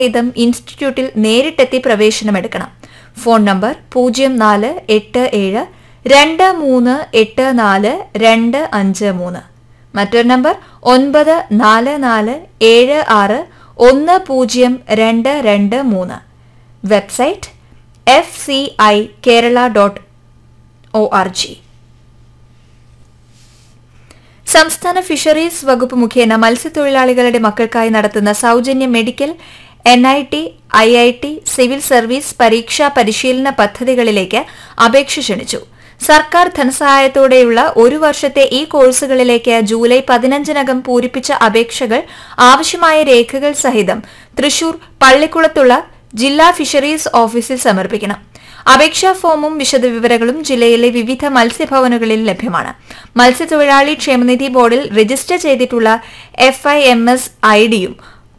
ഇതം ഇൻസ്റ്റിറ്റ്യൂട്ടിൽ നേരിട്ടെത്തി പ്രവേശനമെടുക്കണം ഫോൺ നമ്പർ പൂജ്യം നാല് എട്ട് ഏഴ് രണ്ട് മൂന്ന് എട്ട് നാല് രണ്ട് അഞ്ച് മൂന്ന് മറ്റൊരു നമ്പർ ഒൻപത് നാല് നാല് ഏഴ് ആറ് ഒന്ന് പൂജ്യം രണ്ട് രണ്ട് മൂന്ന് website F C I Kerala dot O R G സംസ്ഥാന ഫിഷറീസ് വകുപ്പ് മുഖേന മത്സ്യത്തൊഴിലാളികളുടെ മക്കൾക്കായി നടത്തുന്ന സൗജന്യ medical N I T I I T civil service പരീക്ഷാ പരിശീലന പദ്ധതികളിലേക്ക് അപേക്ഷ ക്ഷണിച്ചു സർക്കാർ ധനസഹായത്തോടെയുള്ള ഒരു വർഷത്തെ ഈ കോഴ്സുകളിലേക്ക് ജൂലൈ പതിനഞ്ചിനകം പൂരിപ്പിച്ച അപേക്ഷകൾ ആവശ്യമായ രേഖകൾ സഹിതം തൃശൂർ പള്ളിക്കുളത്തുള്ള ജില്ലാ ഫിഷറീസ് ഓഫീസിൽ സമർപ്പിക്കണം അപേക്ഷാ ഫോമും വിശദവിവരങ്ങളും ജില്ലയിലെ വിവിധ മത്സ്യഭവനുകളിൽ ലഭ്യമാണ് മത്സ്യത്തൊഴിലാളി ക്ഷേമനിധി ബോർഡിൽ രജിസ്റ്റർ ചെയ്തിട്ടുള്ള F I M S I ഡിയും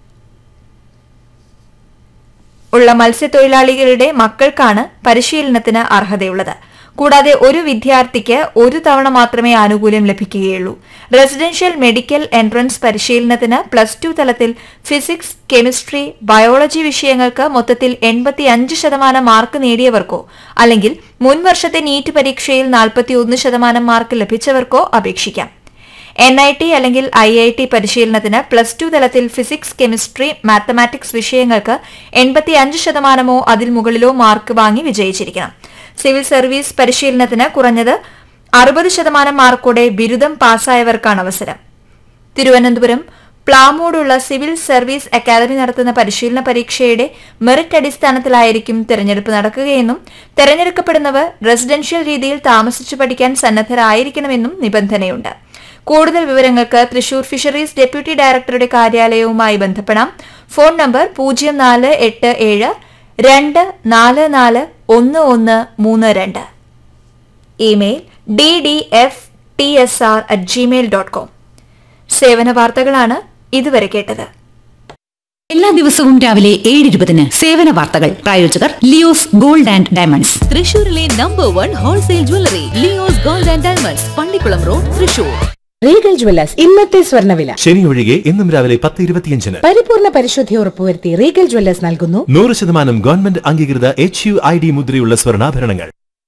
ഉള്ള മത്സ്യത്തൊഴിലാളികളുടെ മക്കൾക്കാണ് പരിശീലനത്തിന് അർഹതയുള്ളത് കൂടാതെ ഒരു വിദ്യാർത്ഥിക്ക് ഒരു തവണ മാത്രമേ ആനുകൂല്യം ലഭിക്കുകയുള്ളൂ റെസിഡൻഷ്യൽ മെഡിക്കൽ എൻട്രൻസ് പരിശീലനത്തിന് പ്ലസ് ടു തലത്തിൽ ഫിസിക്സ് കെമിസ്ട്രി ബയോളജി വിഷയങ്ങൾക്ക് മൊത്തത്തിൽ എൺപത്തിയഞ്ച് ശതമാനം മാർക്ക് നേടിയവർക്കോ അല്ലെങ്കിൽ മുൻ വർഷത്തെ നീറ്റ് പരീക്ഷയിൽ നാൽപ്പത്തിയൊന്ന് ശതമാനം മാർക്ക് ലഭിച്ചവർക്കോ അപേക്ഷിക്കാം എൻ ഐ ടി അല്ലെങ്കിൽ ഐ ഐ ടി പരിശീലനത്തിന് പ്ലസ് ടു തലത്തിൽ ഫിസിക്സ് കെമിസ്ട്രി മാത്തമാറ്റിക്സ് വിഷയങ്ങൾക്ക് എൺപത്തിയഞ്ച് ശതമാനമോ അതിൽ മുകളിലോ മാർക്ക് വാങ്ങി വിജയിച്ചിരിക്കണം സിവിൽ സർവീസ് പരിശീലനത്തിന് കുറഞ്ഞത് അറുപത് ശതമാനം മാർക്കോടെ ബിരുദം പാസ്സായവർക്കാണ് അവസരം തിരുവനന്തപുരം പ്ലാമോടുള്ള സിവിൽ സർവീസ് അക്കാദമി നടത്തുന്ന പരിശീലന പരീക്ഷയുടെ മെറിറ്റ് അടിസ്ഥാനത്തിലായിരിക്കും തെരഞ്ഞെടുപ്പ് നടക്കുകയെന്നും തെരഞ്ഞെടുക്കപ്പെടുന്നവർ റെസിഡൻഷ്യൽ രീതിയിൽ താമസിച്ചു പഠിക്കാൻ സന്നദ്ധരായിരിക്കണമെന്നും നിബന്ധനയുണ്ട് കൂടുതൽ വിവരങ്ങൾക്ക് തൃശൂർ ഫിഷറീസ് ഡെപ്യൂട്ടി ഡയറക്ടറുടെ കാര്യാലയവുമായി ബന്ധപ്പെടാം ഫോൺ നമ്പർ പൂജ്യം നാല് എട്ട് ഏഴ് രണ്ട് നാല് നാല് ഒന്ന് ഒന്ന് മൂന്ന് രണ്ട് email D D F T S R at Gmail dot com സേവന വാർത്തകളാണ് ഇതുവരെ കേട്ടത് എല്ലാ ദിവസവും രാവിലെ ഏഴ് ഇരുപതിന് സേവന വാർത്തകൾ പ്രായോജകർ ലിയോസ് ഗോൾഡ് ആൻഡ് ഡയമണ്ട്സ് തൃശൂരിലെ number one wholesale jewellery Leo's gold and diamonds Pallikulam road Thrissur Regal jewellers ഇന്നത്തെ സ്വർണ്ണവില ശനി ഒഴികെ ഇന്നും രാവിലെ പത്ത് ഇരുപത്തിയഞ്ചിന് പരിപൂർണ പരിശുദ്ധി ഉറപ്പുവരുത്തി റീഗൽ ജ്വല്ലേഴ്സ് നൽകുന്നു നൂറ് ശതമാനം ഗവൺമെന്റ് അംഗീകൃത എച്ച് യു ഐ ഡി മുദ്രയുള്ള സ്വർണ്ണാഭരണങ്ങൾ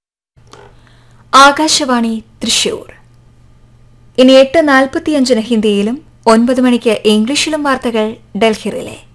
ആകാശവാണി തൃശൂർ ഇനി എട്ട് നാൽപ്പത്തിയഞ്ചിന് ഹിന്ദിയിലും ഒൻപത് മണിക്ക് ഇംഗ്ലീഷിലും വാർത്തകൾ ഡൽഹി റിലേ